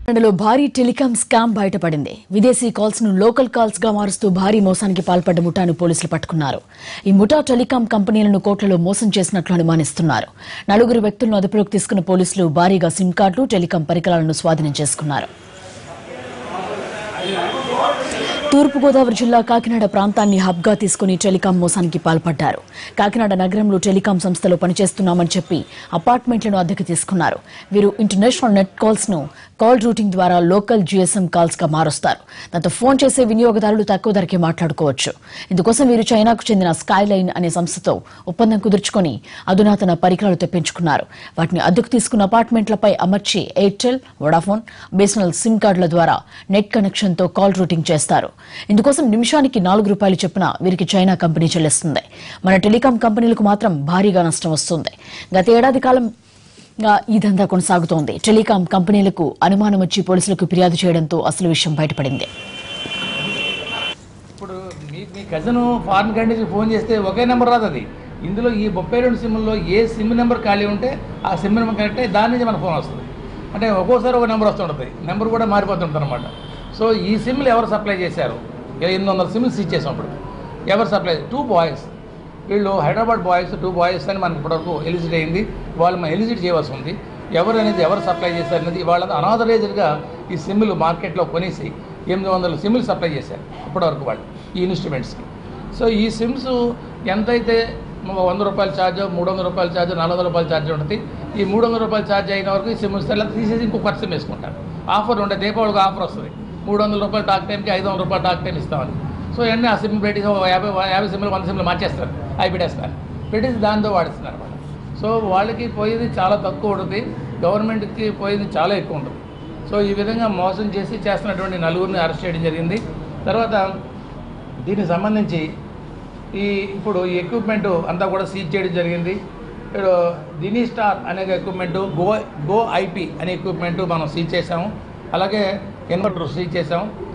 కాకినాడలో భారీ telecom scam బయటపడింది విదేశీ కాల్స్ ను లోకల్ కాల్స్ గా మారుస్తూ భారీ మోసానికి పాల్పడ్డ ముఠాను పోలీసులు పట్టుకున్నారు ఈ ముఠా టెలికాం కంపెనీలను కోట్లలో మోసం చేసినట్లు అనుమానిస్తున్నారు నలుగురు వ్యక్తులను అదుపులోకి తీసుకున్న పోలీసులు భారీగా సిమ్ కార్డులు టెలికాం పరికరాలను స్వాధీనం చేసుకున్నారు తూర్పుగోదావరి జిల్లా కాకినాడ ప్రాంతాన్ని హబ్గా తీసుకుని టెలికాం మోసానికి పాల్పడ్డారు కాకినాడ నగరంలో టెలికాం సంస్థలో పనిచేస్తున్నామని చెప్పి అపార్ట్మెంట్లను అద్దెకు తీసుకున్నారు వీరు ఇంటర్నేషనల్ నెట్ కాల్స్ ను కాల్ రూటింగ్ ద్వారా లోకల్ జీఎస్ఎం కాల్స్ గా మారుస్తారు దాంతో ఫోన్ చేసే వినియోగదారులు తక్కువ ధరకే మాట్లాడుకోవచ్చు ఇందుకోసం వీరు చైనాకు చెందిన స్కైలైన్ అనే సంస్థతో ఒప్పందం కుదుర్చుకొని అధునాతన పరికరాలు తెప్పించుకున్నారు వాటిని అద్దెకు తీసుకున్న అపార్ట్మెంట్లపై అమర్చి ఎయిర్టెల్ వొడాఫోన్ బీఎస్ఎన్ఎల్ సిమ్ కార్డుల ద్వారా నెట్ కనెక్షన్ తో కాల్ రూటింగ్ చేస్తారు ఇందుకోసం నిమిషానికి నాలుగు రూపాయలు చొప్పున వీరికి చైనా కంపెనీ చెల్లిస్తుంది మన టెలికాం కంపెనీలకు మాత్రం భారీగా నష్టం వస్తుంది గత ఏడాది కాలంగా ఈ దందా కొనసాగుతోంది టెలికాం కంపెనీలకు అనుమానం వచ్చి పోలీసులకు ఫిర్యాదు చేయడంతో అసలు విషయం బయటపడింది ఇప్పుడు మీ మీ కజిన్ ఫారెన్ కంట్రీకి ఫోన్ చేస్తే ఒకే నెంబర్ రాదు అది ఇందులో ఈ ముప్పై రెండు సిమ్లో ఏ సిమ్ నెంబర్ ఖాళీ ఉంటే ఆ సిమ్ నెంబర్ కనెక్ట్ అయ్యి దాని నుంచి మన ఫోన్ వస్తుంది అంటే ఒక్కోసారి ఒక నెంబర్ వస్తుంటుంది నెంబర్ కూడా మారిపోతుంటుంది అనమాట సో ఈ సిమ్లు ఎవరు సప్లై చేశారు ఎనిమిది వందల సిమ్లు సీజ్ చేసాం ఇప్పుడు ఎవరు సప్లై టూ బాయ్స్ వీళ్ళు హైదరాబాద్ బాయ్స్ టూ బాయ్స్ అని మనకి ఇప్పటివరకు ఎలిజిట్ అయింది వాళ్ళు మనం ఎలిజిట్ చేయవలసి ఉంది ఎవరు అనేది ఎవరు సప్లై చేశారు అనేది వాళ్ళ అనాథరైజ్డ్గా ఈ సిమ్లు మార్కెట్లో కొనేసి ఎనిమిది వందల సిమ్లు సప్లై చేశారు ఇప్పటివరకు వాళ్ళు ఈ ఇన్స్ట్రుమెంట్స్కి సో ఈ సిమ్స్ ఎంతైతే వంద రూపాయల ఛార్జ్ మూడు వందల రూపాయల ఛార్జ్ నాలుగు వందల రూపాయల ఛార్జ్ ఉంటుంది ఈ మూడు వందల రూపాయల ఛార్జ్ అయిన వరకు ఈ సిమ్ ఇస్తే తీసేసి ఇంకో కొత్త సిమ్ వేసుకుంటారు ఆఫర్ ఉంటే దీపావళికి ఆఫర్ వస్తుంది మూడు వందల రూపాయల టాక్ టైంకి ఐదు వందల రూపాయల టాక్ టైం ఇస్తామని సో ఇవన్నీ ఆ సిమ్ పెట్టేసి ఒక యాభై యాభై సిమ్లు వంద సిమ్లు మార్చేస్తారు అవి పెట్టేస్తారు పెట్టేసి దాంతో వాడిస్తున్నారు అనమాట సో వాళ్ళకి పోయేది చాలా తక్కువ ఉంటుంది గవర్నమెంట్కి పోయేది చాలా ఎక్కువ ఉంటుంది సో ఈ విధంగా మోసం చేసి చేస్తున్నటువంటి నలుగురిని అరెస్ట్ చేయడం జరిగింది తర్వాత దీనికి సంబంధించి ఈ ఇప్పుడు ఈ ఎక్విప్మెంట్ అంతా కూడా సీజ్ చేయడం జరిగింది ఇప్పుడు దినీ స్టార్ అనే ఎక్విప్మెంట్ గో గో ఐపీ అనే ఎక్విప్మెంట్ మనం సీజ్ చేసాము అలాగే ఇన్వర్టర్ సీజ్ చేసాము